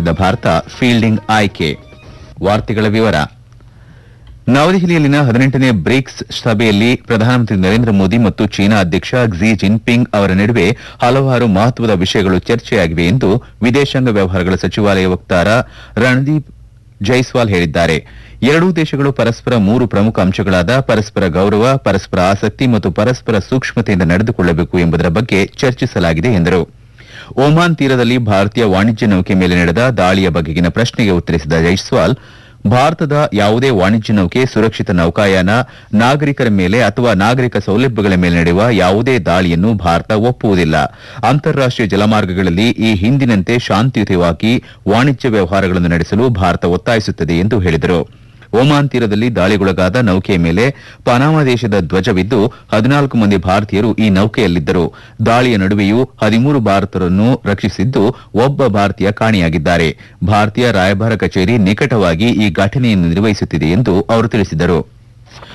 ತಂಡದ ಭಾರತ ಫೀಲ್ಡಿಂಗ್ ಆಯ್ಕೆ ವಾರ್ತೆಗಳ ವಿವರ ನವದೆಹಲಿಯಲ್ಲಿನ ಹದಿನೆಂಟನೇ ಬ್ರಿಕ್ಸ್ ಸಭೆಯಲ್ಲಿ ಪ್ರಧಾನಮಂತ್ರಿ ನರೇಂದ್ರ ಮೋದಿ ಮತ್ತು ಚೀನಾ ಅಧ್ಯಕ್ಷ ಕ್ಸಿ ಜಿನ್ಪಿಂಗ್ ಅವರ ನಡುವೆ ಹಲವಾರು ಮಹತ್ವದ ವಿಷಯಗಳು ಚರ್ಚೆಯಾಗಿವೆ ಎಂದು ವಿದೇಶಾಂಗ ವ್ಯವಹಾರಗಳ ಸಚಿವಾಲಯ ವಕ್ತಾರ ರಣದೀಪ್ ಜೈಸ್ವಾಲ್ ಹೇಳಿದ್ದಾರೆ ಎರಡೂ ದೇಶಗಳು ಪರಸ್ಪರ ಮೂರು ಪ್ರಮುಖ ಅಂಶಗಳಾದ ಪರಸ್ಪರ ಗೌರವ ಪರಸ್ಪರ ಆಸಕ್ತಿ ಮತ್ತು ಪರಸ್ಪರ ಸೂಕ್ಷ್ಮತೆಯಿಂದ ನಡೆದುಕೊಳ್ಳಬೇಕು ಎಂಬುದರ ಬಗ್ಗೆ ಚರ್ಚಿಸಲಾಗಿದೆ ಎಂದರು ಒಮಾನ್ ತೀರದಲ್ಲಿ ಭಾರತೀಯ ವಾಣಿಜ್ಯ ನೌಕೆ ಮೇಲೆ ನಡೆದ ದಾಳಿಯ ಬಗೆಗಿನ ಪ್ರಶ್ನೆಗೆ ಉತ್ತರಿಸಿದ ಜೈಸ್ವಾಲ್ ಭಾರತದ ಯಾವುದೇ ವಾಣಿಜ್ಯ ನೌಕೆ ಸುರಕ್ಷಿತ ನೌಕಾಯಾನ ನಾಗರಿಕರ ಮೇಲೆ ಅಥವಾ ನಾಗರಿಕ ಸೌಲಭ್ಯಗಳ ಮೇಲೆ ನಡೆಯುವ ಯಾವುದೇ ದಾಳಿಯನ್ನು ಭಾರತ ಒಪ್ಪುವುದಿಲ್ಲ ಅಂತಾರಾಷ್ಟೀಯ ಜಲಮಾರ್ಗಗಳಲ್ಲಿ ಈ ಹಿಂದಿನಂತೆ ಶಾಂತಿಯುತವಾಗಿ ವಾಣಿಜ್ಯ ವ್ಯವಹಾರಗಳನ್ನು ನಡೆಸಲು ಭಾರತ ಒತ್ತಾಯಿಸುತ್ತದೆ ಎಂದು ಹೇಳಿದರು ಒಮಾನ್ ತೀರದಲ್ಲಿ ದಾಳಿಗೊಳಗಾದ ನೌಕೆಯ ಮೇಲೆ ಪನಾಮ ದೇಶದ ಧ್ವಜವಿದ್ದು ಹದಿನಾಲ್ಕು ಮಂದಿ ಭಾರತೀಯರು ಈ ನೌಕೆಯಲ್ಲಿದ್ದರು ದಾಳಿಯ ನಡುವೆಯೂ ಹದಿಮೂರು ಭಾರತರನ್ನು ರಕ್ಷಿಸಿದ್ದು ಒಬ್ಬ ಭಾರತೀಯ ಕಾಣೆಯಾಗಿದ್ದಾರೆ ಭಾರತೀಯ ರಾಯಭಾರ ಕಚೇರಿ ನಿಕಟವಾಗಿ ಈ ಘಟನೆಯನ್ನು ನಿರ್ವಹಿಸುತ್ತಿದೆ ಎಂದು ಅವರು ತಿಳಿಸಿದರು